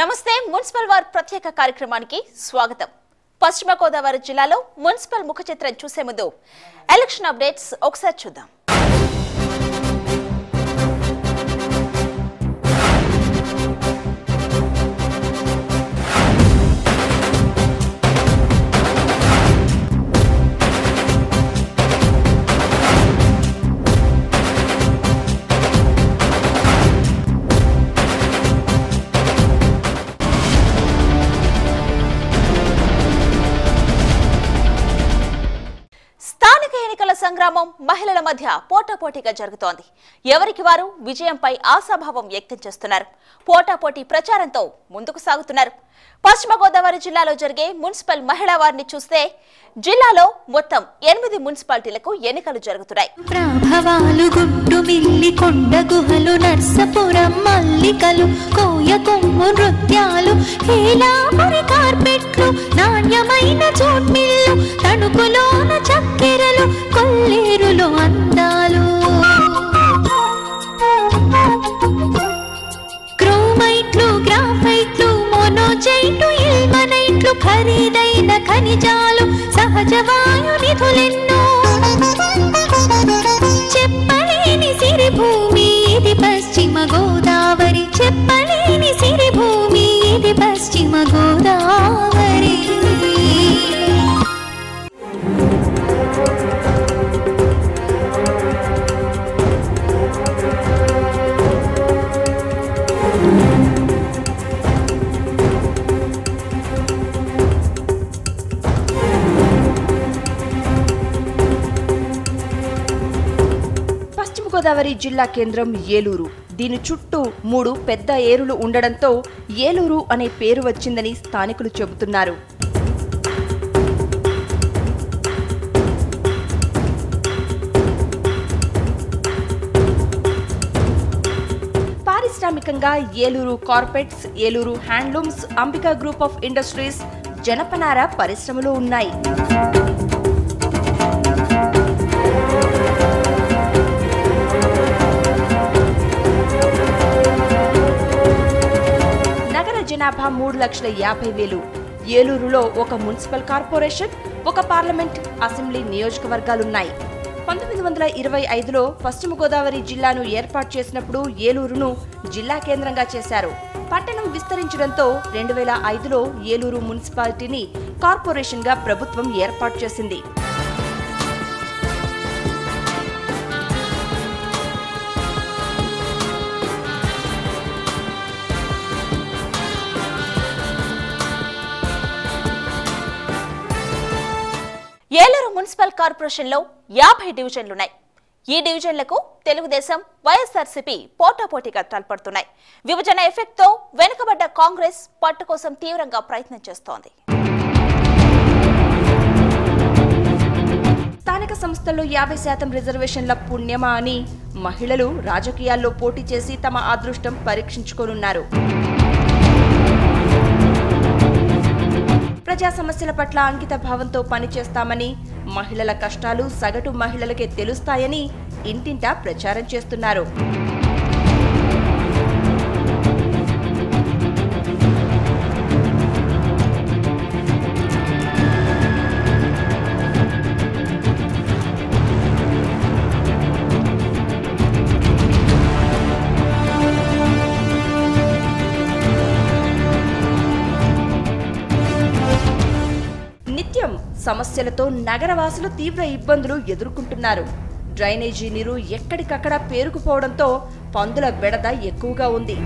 నమస్తే municipal war ప్రత్యేక కార్యక్రమానికి స్వాగతం పశ్చిమ గోదావరి జిల్లాలో మున్సిపల్ ముఖ చిత్రం చూసే ముందు ఎలక్షన్ అప్డేట్స్ ఒకసారి చూద్దాం స్థానిక ఎన్నికల సంగ్రామం మహిళల మధ్య పోటాపోటీగా జరుగుతోంది ఎవరికి వారు విజయంపై ఆశాభావం వ్యక్తం చేస్తున్నారు పోటాపోటీ ప్రచారంతో ముందుకు సాగుతున్నారు పశ్చిమ గోదావరి జిల్లాలో జరిగే మున్సిపల్ మహిళా వారిని చూస్తే జిల్లాలో మొత్తం ఎనిమిది మున్సిపాలిటీలకు ఎన్నికలు జరుగుతున్నాయి ప్రాభవాలు గుట్టు మిల్లి కొండ గుహలు నర్సపురం మల్లికలు కోయ కొమ్ము నృత్యాలు హేలాపురి కార్పెట్లు నాణ్యమైన చోట్మిల్లు తణుకులోన చక్కెరలు కొల్లేరులో అందాలు క్రోమైట్లు గ్రాఫైట్లు మోనోజైట్లు ఇల్మనైట్లు ఖరీదైన ఖనిజాలు సహజ వాయు నిధులెన్నో చెప్పలేని సిరి భూమి ఇది పశ్చిమ గోదావరి చెప్పలేని సిరి భూమి ఇది పశ్చిమ గోదావరి పశ్చిమ గోదావరి జిల్లా కేంద్రం ఏలూరు దీని చుట్టూ మూడు పెద్ద ఏరులు ఉండడంతో ఏలూరు అనే పేరు వచ్చిందని స్థానికులు చెబుతున్నారు పారిశ్రామికంగా Eluru carpets Eluru handlooms Ambika group of industries జనపనార పరిశ్రమలు ఉన్నాయి నగర జనాభా మూడు లక్షల యాభై వేలు ఏలూరులో ఒక మున్సిపల్ కార్పొరేషన్ ఒక పార్లమెంట్ అసెంబ్లీ నియోజకవర్గాలున్నాయి పంతొమ్మిది వందల ఇరవై ఐదులో పశ్చిమ గోదావరి జిల్లాను ఏర్పాటు చేసినప్పుడు ఏలూరును జిల్లా కేంద్రంగా చేశారు పట్టణం విస్తరించడంతో రెండు వేల ఐదులో ఏలూరు మున్సిపాలిటీని కార్పొరేషన్గా ప్రభుత్వం ఏర్పాటు చేసింది ఏలూరు మున్సిపల్ కార్పొరేషన్ లో యాభై డివిజన్లున్నాయి ఈ డివిజన్లకు తెలుగుదేశం వైఎస్ఆర్సీపీ పోటాపోటీగా తలపడుతున్నాయి విభజన ఎఫెక్ట్ తో వెనుకబడ్డ కాంగ్రెస్ పట్టు కోసం తీవ్రంగా ప్రయత్నం చేస్తోంది స్థానిక సంస్థల్లో యాభై శాతం రిజర్వేషన్ల పుణ్యమా అని మహిళలు రాజకీయాల్లో పోటీ చేసి తమ అదృష్టం పరీక్షించుకోనున్నారు ప్రజా సమస్యల పట్ల అంకిత భావంతో పనిచేస్తామని మహిళల కష్టాలు సగటు మహిళలకే తెలుస్తాయని ఇంటింటా ప్రచారం చేస్తున్నారు నిత్యం సమస్యలతో నగరవాసులు తీవ్ర ఇబ్బందులు ఎదుర్కొంటున్నారు డ్రైనేజీ నీరు ఎక్కడికక్కడ పేరుకుపోవడంతో పందుల బెడద ఎక్కువగా ఉంది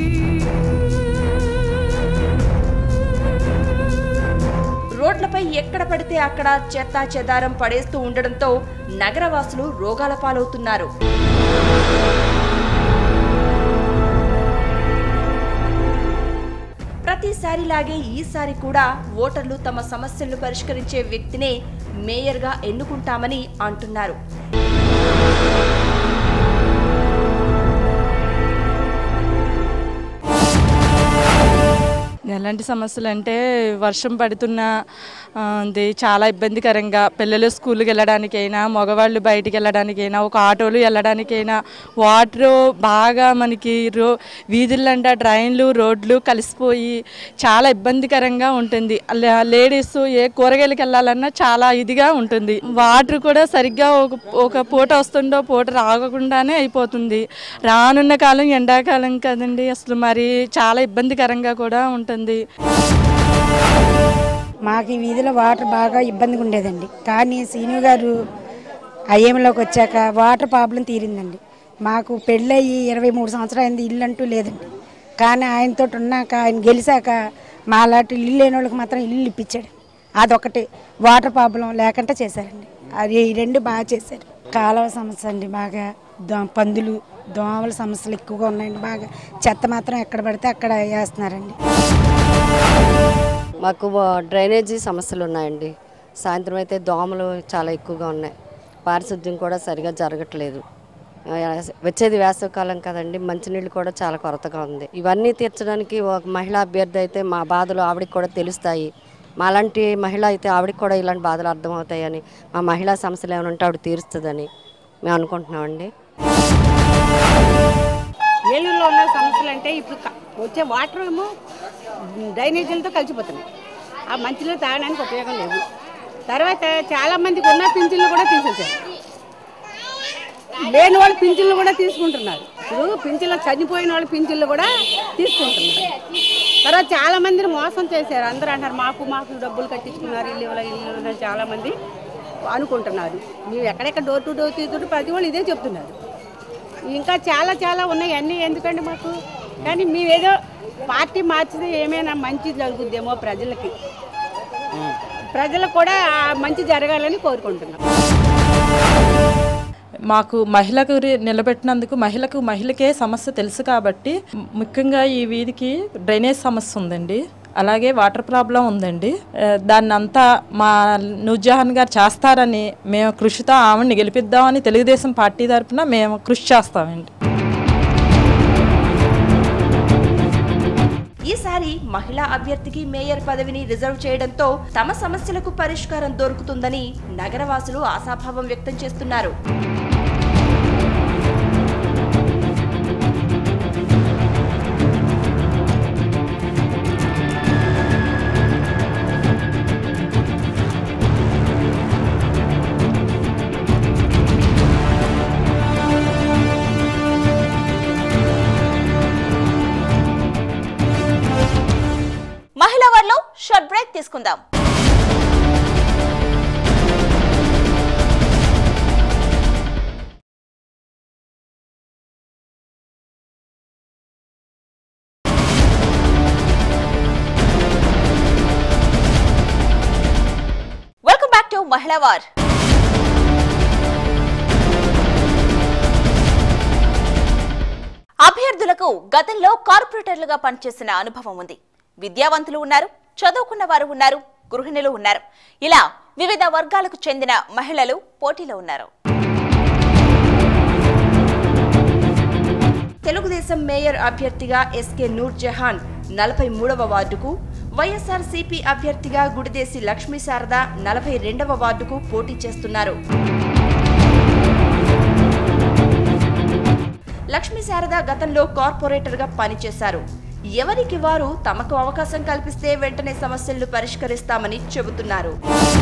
రోడ్లపై ఎక్కడ పడితే అక్కడ చెత్తా చెదారం పడేస్తూ ఉండడంతో నగరవాసులు రోగాల పాలవుతున్నారు ప్రతిసారిలాగే ఈసారి కూడా ఓటర్లు తమ సమస్యలను పరిష్కరించే వ్యక్తినే మేయర్గా ఎన్నుకుంటామని అంటున్నారు నేను ఎలాంటి సమస్యలు అంటే వర్షం పడుతున్న ఆ, ఇది చాలా ఇబ్బందికరంగా పిల్లలు స్కూల్కి వెళ్ళడానికైనా మగవాళ్ళు బయటికి వెళ్ళడానికైనా ఒక ఆటోలు వెళ్ళడానికైనా వాటర్ బాగా మనకి రో వీధులంట డ్రైన్లు రోడ్లు కలిసిపోయి చాలా ఇబ్బందికరంగా ఉంటుంది లే- లేడీస్ ఏ కూరగాయలకు వెళ్ళాలన్నా చాలా ఇదిగా ఉంటుంది వాటర్ కూడా సరిగ్గా ఒక ఒక పూట వస్తుందో పూట రాకుండానే అయిపోతుంది రానున్న కాలం ఎండాకాలం కదండి అసలు మరి చాలా ఇబ్బందికరంగా కూడా ఉంటుంది మాకు ఈ వీధిలో వాటర్ బాగా ఇబ్బందిగా ఉండేదండి కానీ సీను గారు ఐఎంలోకి వచ్చాక వాటర్ ప్రాబ్లం తీరిందండి మాకు పెళ్ళయి ఇరవై మూడు సంవత్సరాలు అయింది ఇల్లు అంటూ లేదండి కానీ ఆయనతో ఉన్నాక ఆయన గెలిచాక మా లాంటి ఇల్లు లేని వాళ్ళకి మాత్రం ఇల్లు ఇప్పించాడు అదొకటి వాటర్ ప్రాబ్లం లేకుండా చేశారండి అది ఈ రెండు బాగా చేశారు కాలువ సమస్య అండి బాగా దో పందులు దోమల సమస్యలు ఎక్కువగా ఉన్నాయండి బాగా చెత్త మాత్రం ఎక్కడ పడితే అక్కడ వేస్తున్నారండి మాకు వా- డ్రైనేజీ సమస్యలు ఉన్నాయండి సాయంత్రం అయితే దోమలు చాలా ఎక్కువగా ఉన్నాయి పారిశుద్ధ్యం కూడా సరిగా జరగట్లేదు ఆ, వచ్చేది వేసవికాలం కదండి మంచినీళ్ళు కూడా చాలా కొరతగా ఉంది ఇవన్నీ తీర్చడానికి ఒక మహిళా అభ్యర్థి అయితే మా బాధలు ఆవిడకి కూడా తెలుస్తాయి మాలాంటి మహిళ అయితే ఆవిడకి కూడా ఇలాంటి బాధలు అర్థమవుతాయని మా మహిళా సమస్యలు ఏమైనా ఉంటే ఆవిడ తీరుస్తుందని మేము అనుకుంటున్నామండి ఏలూరులో ఉన్న సమస్యలు అంటే ఇప్పుడు క- వచ్చే వాటర్ ఏమో డ్రైనేజీలతో కలిసిపోతున్నాయి ఆ మంచినీళ్ళు తాగడానికి ఉపయోగం లేదు తర్వాత చాలా మందికి ఉన్న పింఛన్లు కూడా తీసేసారు లేని వాళ్ళు పింఛన్లు కూడా తీసుకుంటున్నారు ఇప్పుడు పింఛన్లు చనిపోయిన వాళ్ళు పింఛన్లు కూడా తీసుకుంటున్నారు తర్వాత చాలా మందిని మోసం చేశారు అందరూ అంటారు మాకు మాకు డబ్బులు కట్టించుకున్నారు ఇల్లు ఇవ్వలే, ఇల్లు ఇవ్వలే అని చాలా మంది అనుకుంటున్నారు మేము ఎక్కడెక్కడ డోర్ టు డోర్ తీసుకుంటూ ప్రతి వాళ్ళు ఇదే చెప్తున్నారు ఇంకా చాలా చాలా ఉన్నాయి అన్నీ ఎందుకండి మాకు కానీ మేమేదో పార్టీ మార్చితే ఏమైనా మంచి జరుగుద్దేమో ప్రజలకి ప్రజలకు కూడా ఆ మంచి జరగాలని కోరుకుంటున్నాం మాకు మహిళకు రి- నిలబెట్టినందుకు మహిళకు మహిళకే సమస్య తెలుసు కాబట్టి ము- ముఖ్యంగా ఈ వీధికి డ్రైనేజ్ సమస్య ఉందండి అలాగే వాటర్ ప్రాబ్లం ఉందండి ఆ, దాన్ని అంతా మా నూర్జహాన్ గారు చేస్తారని మేము కృషితో ఆవిడని గెలిపిద్దామని తెలుగుదేశం పార్టీ తరఫున మేము కృషి చేస్తామండి ఈసారి మహిళా అభ్యర్థికి మేయర్ పదవిని రిజర్వ్ చేయడంతో తమ సమస్యలకు పరిష్కారం దొరుకుతుందని నగరవాసులు ఆశాభావం వ్యక్తం చేస్తున్నారు మహిళా వారిలో షార్ట్ బ్రేక్ తీసుకుందాం వెల్కమ్ బ్యాక్ టు మహిళా వార్ అభ్యర్థులకు గతంలో కార్పొరేటర్లుగా పనిచేసిన అనుభవం ఉంది విద్యావంతులు ఉన్నారు చదువుకున్న వారు ఉన్నారు గృహిణులు ఉన్నారు ఇలా వివిధ వర్గాలకు చెందిన మహిళలు పోటీలో ఉన్నారు తెలుగుదేశం మేయర్ అభ్యర్థిగా ఎస్కే నూర్ జహాన్ నలభై మూడవ వార్డుకు వైఎస్ఆర్ సిపి అభ్యర్థిగా గుడిదేశి లక్ష్మీ శారద నలభై రెండవ వార్డుకు పోటీ చేస్తున్నారు లక్ష్మీ శారద గతంలో కార్పొరేటర్గా పనిచేశారు ఎవరికి వారు తమకు అవకాశం కల్పిస్తే వెంటనే సమస్యలను పరిష్కరిస్తామని చెబుతున్నారు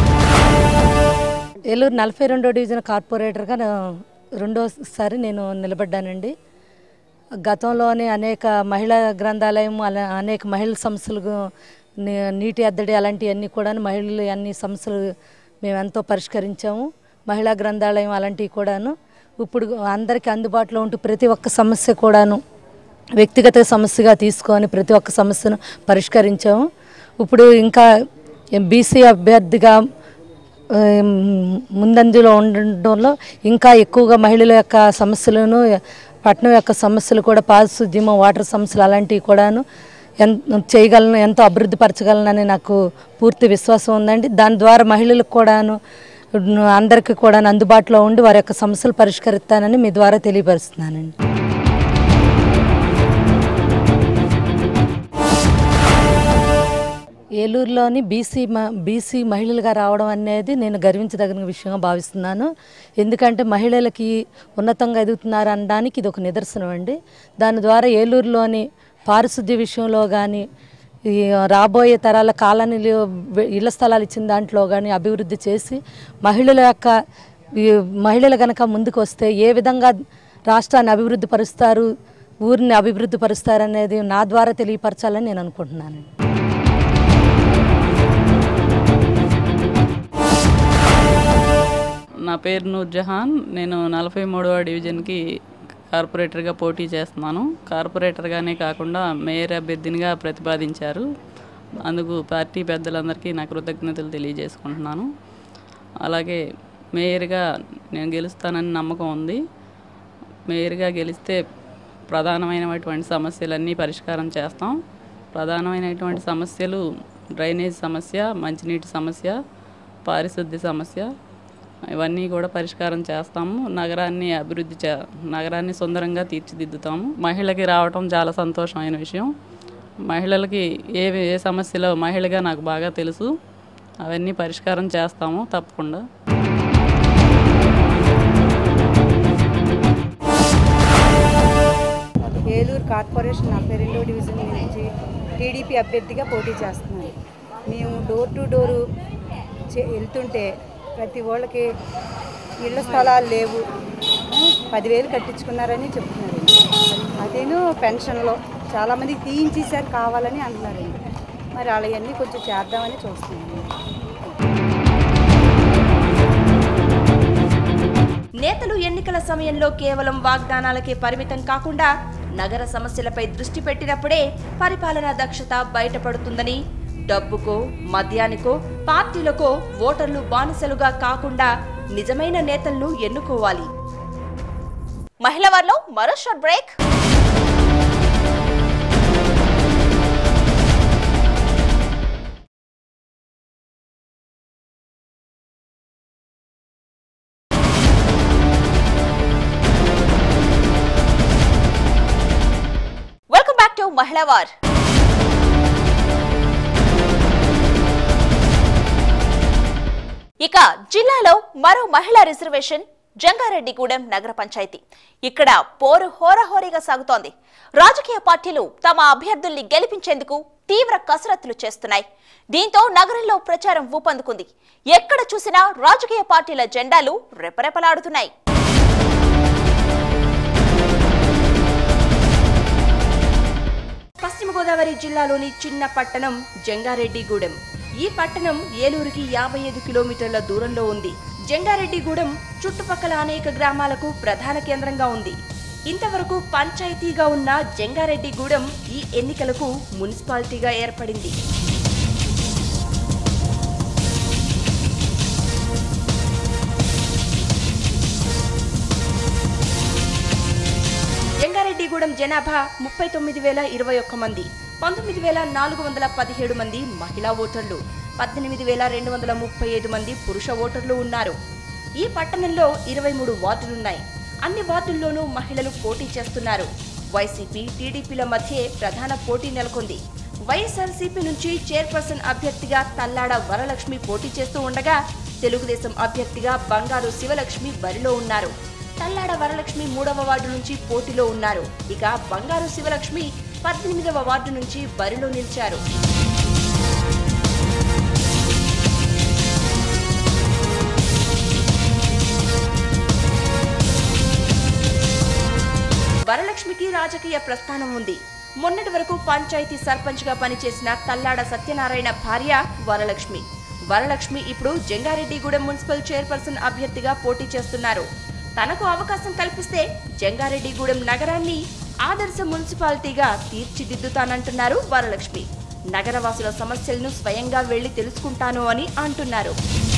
ఏలూరు నలభై రెండో డివిజన్ కార్పొరేటర్గా నా- రెండోసారి నేను నిలబడ్డానండి గతంలోనే అనేక మహిళా గ్రంథాలయం అలా అనేక మహిళల సమస్యలు ని- నీటి అద్దడి అలాంటివన్నీ కూడా మహిళలు అన్ని సమస్యలు మేము ఎంతో పరిష్కరించాము మహిళా గ్రంథాలయం అలాంటివి కూడాను ఇప్పుడు అందరికీ అందుబాటులో ఉంటూ ప్రతి ఒక్క సమస్య కూడాను వ్యక్తిగత సమస్యగా తీసుకొని ప్రతి ఒక్క సమస్యను పరిష్కరించాము ఇప్పుడు ఇంకా బీసీ అభ్యర్థిగా ఆ, ముందంజలో ఉండడంలో ఇంకా ఎక్కువగా మహిళల యొక్క సమస్యలను పట్టణం యొక్క సమస్యలు కూడా పారిశుద్ధ్యము వాటర్ సమస్యలు అలాంటివి కూడాను ఎంత చేయగలను ఎంతో అభివృద్ధి పరచగలనని నాకు పూర్తి విశ్వాసం ఉందండి దాని ద్వారా మహిళలకు కూడాను అందరికీ కూడా అందుబాటులో ఉండి వారి యొక్క సమస్యలు పరిష్కరిస్తానని మీ ద్వారా తెలియపరుస్తున్నానండి ఏలూరులోని బీసీ మ బీసీ మహిళలుగా రావడం అనేది నేను గర్వించదగిన విషయంగా భావిస్తున్నాను ఎందుకంటే మహిళలకి ఉన్నతంగా ఎదుగుతున్నారు అనడానికి ఇది ఒక నిదర్శనం అండి దాని ద్వారా ఏలూరులోని పారిశుద్ధ్య విషయంలో కానీ ఈ రాబోయే తరాల కాలనీలు వె- ఇళ్ల స్థలాలు ఇచ్చిన దాంట్లో కానీ అభివృద్ధి చేసి మహిళల యొక్క ఈ మహిళలు కనుక ముందుకు వస్తే ఏ విధంగా రాష్ట్రాన్ని అభివృద్ధి పరుస్తారు ఊరిని అభివృద్ధి పరుస్తారు అనేది నా ద్వారా తెలియపరచాలని నేను అనుకుంటున్నాను నా పేరు నూర్జహాన్ నేను నలభై మూడవ డివిజన్కి కార్పొరేటర్గా పోటీ చేస్తున్నాను కార్పొరేటర్గానే కాకుండా మేయర్ అభ్యర్థినిగా ప్రతిపాదించారు అందుకు పార్టీ పెద్దలందరికీ నా కృతజ్ఞతలు తెలియజేసుకుంటున్నాను అలాగే మేయర్గా నేను గెలుస్తానని నమ్మకం ఉంది మేయర్గా గెలిస్తే ప్రధానమైనటువంటి సమస్యలన్నీ పరిష్కారం చేస్తాం ప్రధానమైనటువంటి సమస్యలు డ్రైనేజ్ సమస్య మంచినీటి సమస్య పారిశుద్ధ్య సమస్య ఇవన్నీ కూడా పరిష్కారం చేస్తాము నగరాన్ని అభివృద్ధి చే నగరాన్ని సుందరంగా తీర్చిదిద్దుతాము మహిళకి రావటం చాలా సంతోషమైన విషయం మహిళలకి ఏ ఏ సమస్యలో మహిళగా నాకు బాగా తెలుసు అవన్నీ పరిష్కారం చేస్తాము తప్పకుండా ఏలూరు కార్పొరేషన్ నలభై రెండో డివిజన్ నుంచి టీడీపీ అభ్యర్థిగా పోటీ చేస్తున్నాను మేము డోర్ టు డోరు చే- వెళ్తుంటే ప్రతి వాళ్ళకి ఇళ్ల స్థలాలు లేవు ఆ, పదివేలు కట్టించుకున్నారని చెప్తున్నారండి అదేను పెన్షన్లో చాలామందికి తీయించేసారు కావాలని అంటున్నారండి మరి అవన్నీ కొంచెం చేద్దామని చూస్తున్నాను నేతలు ఎన్నికల సమయంలో కేవలం వాగ్దానాలకే పరిమితం కాకుండా నగర సమస్యలపై దృష్టి పెట్టినప్పుడే పరిపాలనా దక్షత బయటపడుతుందని డబ్బుకో మద్యానికో పార్టీలకో ఓటర్లు బానిసలుగా కాకుండా నిజమైన నేతలను ఎన్నుకోవాలి మహిళ వారిలో మరో short break welcome back to మహిళా వార్ ఇక జిల్లాలో మరో మహిళా రిజర్వేషన్ జంగారెడ్డిగూడెం నగర పంచాయతీ ఇక్కడ పోరు హోరాహోరీగా సాగుతోంది రాజకీయ పార్టీలు తమ అభ్యర్థుల్ని గెలిపించేందుకు తీవ్ర కసరత్తులు చేస్తున్నాయి దీంతో నగరంలో ప్రచారం ఊపందుకుంది ఎక్కడ చూసినా రాజకీయ పార్టీల జెండాలు రెపరెపలాడుతున్నాయి పశ్చిమ గోదావరి జిల్లాలోని చిన్న పట్టణం జంగారెడ్డిగూడెం ఈ పట్టణం ఏలూరుకి యాభై ఐదు కిలోమీటర్ల దూరంలో ఉంది జంగారెడ్డిగూడెం చుట్టుపక్కల అనేక గ్రామాలకు ప్రధాన కేంద్రంగా ఉంది ఇంతవరకు పంచాయతీగా ఉన్న జంగారెడ్డిగూడెం ఈ ఎన్నికలకు మున్సిపాలిటీగా ఏర్పడింది జంగారెడ్డిగూడెం జనాభా ముప్పై తొమ్మిది వేల ఇరవై ఒక్క మంది పంతొమ్మిది వేల నాలుగు వందల పదిహేడు మంది మహిళా ఓటర్లు పద్దెనిమిది వేల రెండు వందల ముప్పై ఐదు మంది పురుష ఓటర్లు ఉన్నారు ఈ పట్టణంలో ఇరవై మూడు వార్డులున్నాయి అన్ని వార్డుల్లోనూ మహిళలు పోటీ చేస్తున్నారు వైసీపీ టీడీపీల మధ్య ప్రధాన పోటీ నెలకొంది వైఎస్ఆర్సీపీ నుంచి చైర్పర్సన్ అభ్యర్థిగా తల్లాడ వరలక్ష్మి పోటీ చేస్తూ ఉండగా తెలుగుదేశం అభ్యర్థిగా బంగారు శివలక్ష్మి బరిలో ఉన్నారు తల్లాడ వరలక్ష్మి మూడవ వార్డు నుంచి పోటీలో ఉన్నారు ఇక బంగారు శివలక్ష్మి పద్దెనిమిదవ వార్డు నుంచి బరిలో నిలిచారు వరలక్ష్మికి రాజకీయ ప్రస్థానం ఉంది మొన్నటి వరకు పంచాయతీ సర్పంచ్గా పనిచేసిన తల్లాడ సత్యనారాయణ భార్య వరలక్ష్మి వరలక్ష్మి ఇప్పుడు జంగారెడ్డిగూడెం మున్సిపల్ చైర్పర్సన్ అభ్యర్థిగా పోటీ చేస్తున్నారు తనకు అవకాశం కల్పిస్తే జంగారెడ్డిగూడెం నగరాన్ని ఆదర్శ మున్సిపాలిటీగా తీర్చిదిద్దుతానంటున్నారు వరలక్ష్మి నగరవాసుల సమస్యలను స్వయంగా వెళ్లి తెలుసుకుంటాను అని అంటున్నారు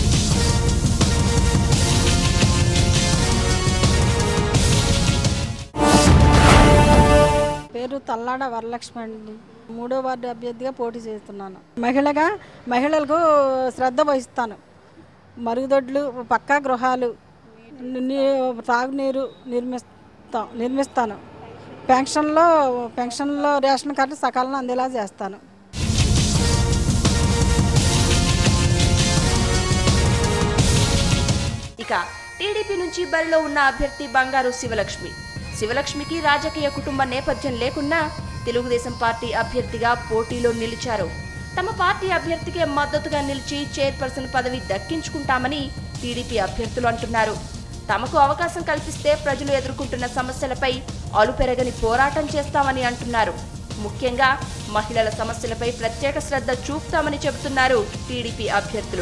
పేరు తల్లాడ వరలక్ష్మి అండి మూడో వార్డు అభ్యర్థిగా పోటీ చేస్తున్నాను మహిళగా మహిళలకు శ్రద్ధ వహిస్తాను మరుగుదొడ్లు పక్కా గృహాలు నీ- తాగునీరు నిర్మిస్తా నిర్మిస్తాను పెన్షన్లో పెన్షన్లో రేషన్ కార్డు సకాలంలో అందేలా చేస్తాను ఇక టీడీపీ నుంచి బరిలో ఉన్న అభ్యర్థి బంగారు శివలక్ష్మి శివలక్ష్మికి రాజకీయ కుటుంబ నేపథ్యం లేకున్నా తెలుగుదేశం పార్టీ అభ్యర్థిగా పోటీలో నిలిచారు తమ పార్టీ అభ్యర్థికే మద్దతుగా నిలిచి చైర్పర్సన్ పదవి దక్కించుకుంటామని టీడీపీ అభ్యర్థులు అంటున్నారు తమకు అవకాశం కల్పిస్తే ప్రజలు ఎదుర్కొంటున్న సమస్యలపై అలుపెరగని పోరాటం చేస్తామని అంటున్నారు ముఖ్యంగా మహిళల సమస్యలపై ప్రత్యేక శ్రద్ధ చూపుతామని చెబుతున్నారు టీడీపీ అభ్యర్థులు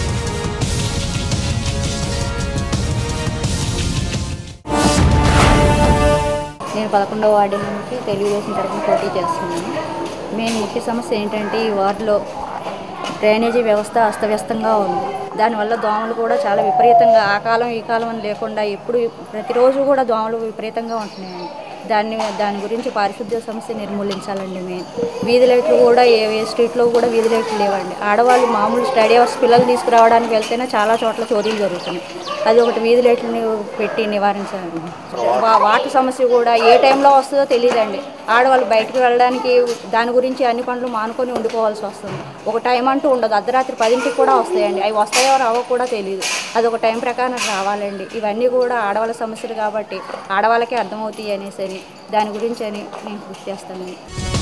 నేను పదకొండవ వార్డు నుంచి తెలుగుదేశం తరఫున పోటీ చేస్తున్నాను మెయిన్ ముఖ్య సమస్య ఏంటంటే ఈ వార్డులో డ్రైనేజీ వ్యవస్థ అస్తవ్యస్తంగా ఉంది దానివల్ల దోమలు కూడా చాలా విపరీతంగా ఆ కాలం ఈ కాలం అని లేకుండా ఎప్పుడు ప్రతిరోజు కూడా దోమలు విపరీతంగా ఉంటున్నాయండి దాన్ని దాని గురించి పారిశుద్ధ్య సమస్య నిర్మూలించాలండి మెయిన్ వీధి లైట్లు కూడా ఏ ఏ స్ట్రీట్లో కూడా వీధి లైట్లు లేవండి ఆడవాళ్ళు మామూలు స్టడీ అవర్స్ పిల్లలు తీసుకురావడానికి వెళ్తేనే చాలా చోట్ల చోరీలు జరుగుతున్నాయి అది ఒకటి వీధి లైట్లని పెట్టి నివారించాలి వా- వాటర్ సమస్య కూడా ఏ టైంలో వస్తుందో తెలియదండి ఆడవాళ్ళు బయటకు వెళ్ళడానికి దాని గురించి అన్ని పనులు మానుకొని ఉండిపోవాల్సి వస్తుంది ఒక టైం అంటూ ఉండదు అర్ధరాత్రి పదింటికి కూడా వస్తాయండి అవి వస్తాయో రావో కూడా తెలియదు అది ఒక టైం ప్రకారం రావాలండి ఇవన్నీ కూడా ఆడవాళ్ళ సమస్యలు కాబట్టి ఆడవాళ్ళకే అర్థమవుతాయి అనేసి అని దాని గురించి అని నేను కృషి చేస్తాను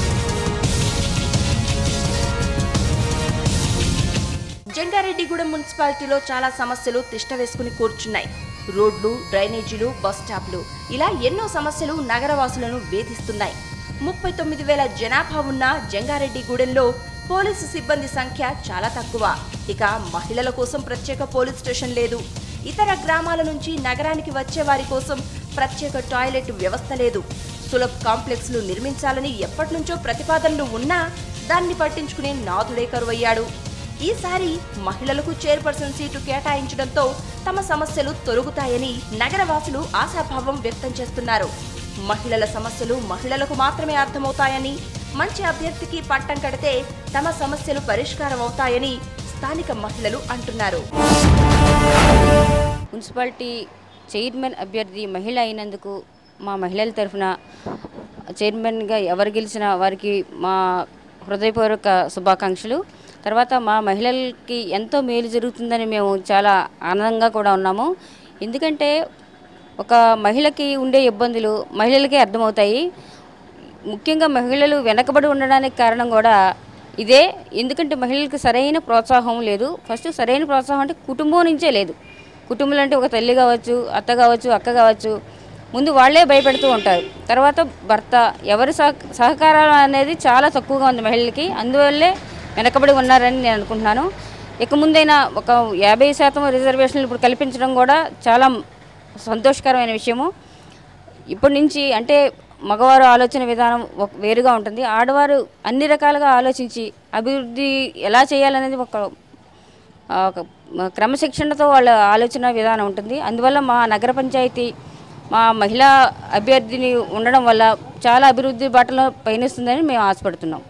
జంగారెడ్డిగూడెం మున్సిపాలిటీలో చాలా సమస్యలు తిష్ట వేసుకుని కూర్చున్నాయి రోడ్లు డ్రైనేజీలు బస్ స్టాప్లు ఇలా ఎన్నో సమస్యలు నగరవాసులను వేధిస్తున్నాయి ముప్పై తొమ్మిది వేల జనాభా ఉన్న జంగారెడ్డిగూడెంలో పోలీసు సిబ్బంది సంఖ్య చాలా తక్కువ ఇక మహిళల కోసం ప్రత్యేక పోలీస్ స్టేషన్ లేదు ఇతర గ్రామాల నుంచి నగరానికి వచ్చే వారి కోసం ప్రత్యేక టాయిలెట్ వ్యవస్థ లేదు సులభ్ కాంప్లెక్స్లు నిర్మించాలని ఎప్పటినుంచో ప్రతిపాదనలు ఉన్నా దాన్ని పట్టించుకునే నాథుడే కరువయ్యాడు ఈసారి మహిళలకు చైర్పర్సన్ సీటు కేటాయించడంతో తమ సమస్యలు తొలగుతాయని నగరవాసులు ఆశాభావం వ్యక్తం చేస్తున్నారు మహిళల సమస్యలు మహిళలకు మాత్రమే అర్థమవుతాయని మంచి అభ్యర్థికి పట్టం కడితే తమ సమస్యలు పరిష్కారం అవుతాయని స్థానిక మహిళలు అంటున్నారు మున్సిపాలిటీ చైర్మన్ అభ్యర్థి మహిళ అయినందుకు మా మహిళల తరఫున చైర్మన్గా ఎవరు గెలిచినా వారికి మా హృదయపూర్వక శుభాకాంక్షలు తర్వాత మా మహిళలకి ఎంతో మేలు జరుగుతుందని మేము చాలా ఆనందంగా కూడా ఉన్నాము ఎందుకంటే ఒక మహిళకి ఉండే ఇబ్బందులు మహిళలకే అర్థమవుతాయి ముఖ్యంగా మహిళలు వెనకబడి ఉండడానికి కారణం కూడా ఇదే ఎందుకంటే మహిళలకు సరైన ప్రోత్సాహం లేదు ఫస్ట్ సరైన ప్రోత్సాహం అంటే కుటుంబం నుంచే లేదు కుటుంబంలో అంటే ఒక తల్లి కావచ్చు అత్త కావచ్చు అక్క కావచ్చు ముందు వాళ్ళే భయపెడుతూ ఉంటారు తర్వాత భర్త ఎవరి సహ సహకారం అనేది చాలా తక్కువగా ఉంది మహిళలకి అందువల్లే వెనకబడి ఉన్నారని నేను అనుకుంటున్నాను ఇక ముందైనా ఒక యాభై శాతం రిజర్వేషన్లు ఇప్పుడు కల్పించడం కూడా చాలా సంతోషకరమైన విషయము ఇప్పటి నుంచి అంటే మగవారు ఆలోచన విధానం ఒక- వేరుగా ఉంటుంది ఆడవారు అన్ని రకాలుగా ఆలోచించి అభివృద్ధి ఎలా చేయాలనేది ఒక ఆ, ఒక క్రమశిక్షణతో వాళ్ళ ఆలోచన విధానం ఉంటుంది అందువల్ల మా నగర పంచాయతీ మా మహిళా అభ్యర్థిని ఉండడం వల్ల చాలా అభివృద్ధి బాటలో పయనిస్తుందని మేము ఆశపడుతున్నాం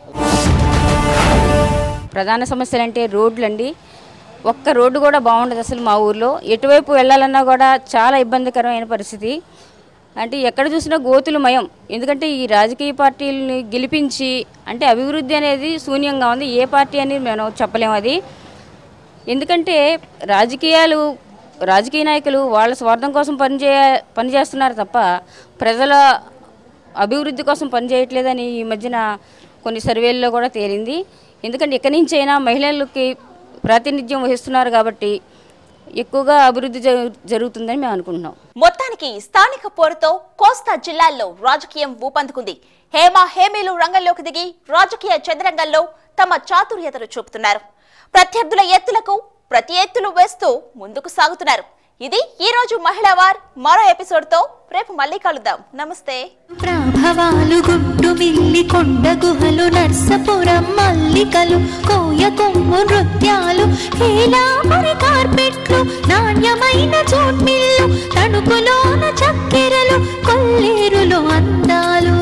ప్రధాన సమస్యలు అంటే రోడ్లు అండి ఒక్క రోడ్డు కూడా బాగుండదు అసలు మా ఊర్లో ఎటువైపు వెళ్ళాలన్నా కూడా చాలా ఇబ్బందికరమైన పరిస్థితి అంటే ఎక్కడ చూసినా గోతులు మయం ఎందుకంటే ఈ రాజకీయ పార్టీలని గెలిపించి అంటే అభివృద్ధి అనేది శూన్యంగా ఉంది ఏ పార్టీ అనేది మేము చెప్పలేము అది ఎందుకంటే రాజకీయాలు రాజకీయ నాయకులు వాళ్ళ స్వార్థం కోసం పనిచేయ పనిచేస్తున్నారు తప్ప ప్రజల అభివృద్ధి కోసం పనిచేయట్లేదని ఈ మధ్యన కొన్ని సర్వేల్లో కూడా తేలింది ఎందుకంటే ఇక్కడి నుంచి అయినా మహిళలకి ప్రాతినిధ్యం వహిస్తున్నారు కాబట్టి ఎక్కువగా అభివృద్ధి జరు- జరుగుతుందని మేము అనుకుంటున్నాం మొత్తానికి స్థానిక పోరుతో కోస్తా జిల్లాల్లో రాజకీయం ఊపందుకుంది హేమ హేమీలు రంగంలోకి దిగి రాజకీయ చదరంగంలో తమ చాతుర్యతను చూపుతున్నారు ప్రత్యర్థుల ఎత్తులకు ప్రతి ఎత్తులు వేస్తూ ముందుకు సాగుతున్నారు ఇది ఈ రోజు మహిళా వార్ మరో ఎపిసోడ్ తో రేపు మళ్ళీ కలుద్దాం నమస్తే ప్రాభవాలు గుడ్డు మిల్లి కొండ గుహలు నర్సపురం మల్లికలు కోయ కొమ్ము నృత్యాలు హేలాపరి కార్పెట్లు నాణ్యమైన చోట్మిల్లు తణుకులోన చక్కెరలు కొల్లేరులో అందాలు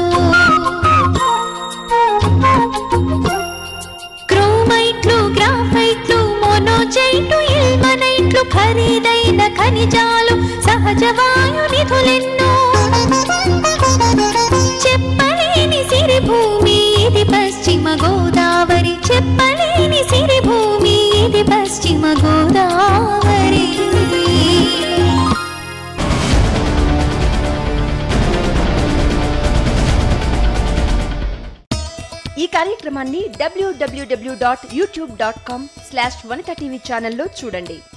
క్రోమైట్లు గ్రాఫైట్లు మోనోజైట్లు ఇల్మనైట్లు ఖరీదైన ఖనిజాలు సహజ వాయు నిధులెన్నో చెప్పలేని సిరి భూమి ఇది పశ్చిమ గోదావరి చెప్పలేని సిరి భూమి ఇది పశ్చిమ గోదావరి కార్యక్రమాన్ని డబ్ల్యూడబ్ల్యూడబ్ల్యూ dot YouTube dot com slash Vanitha TV ఛానల్లో చూడండి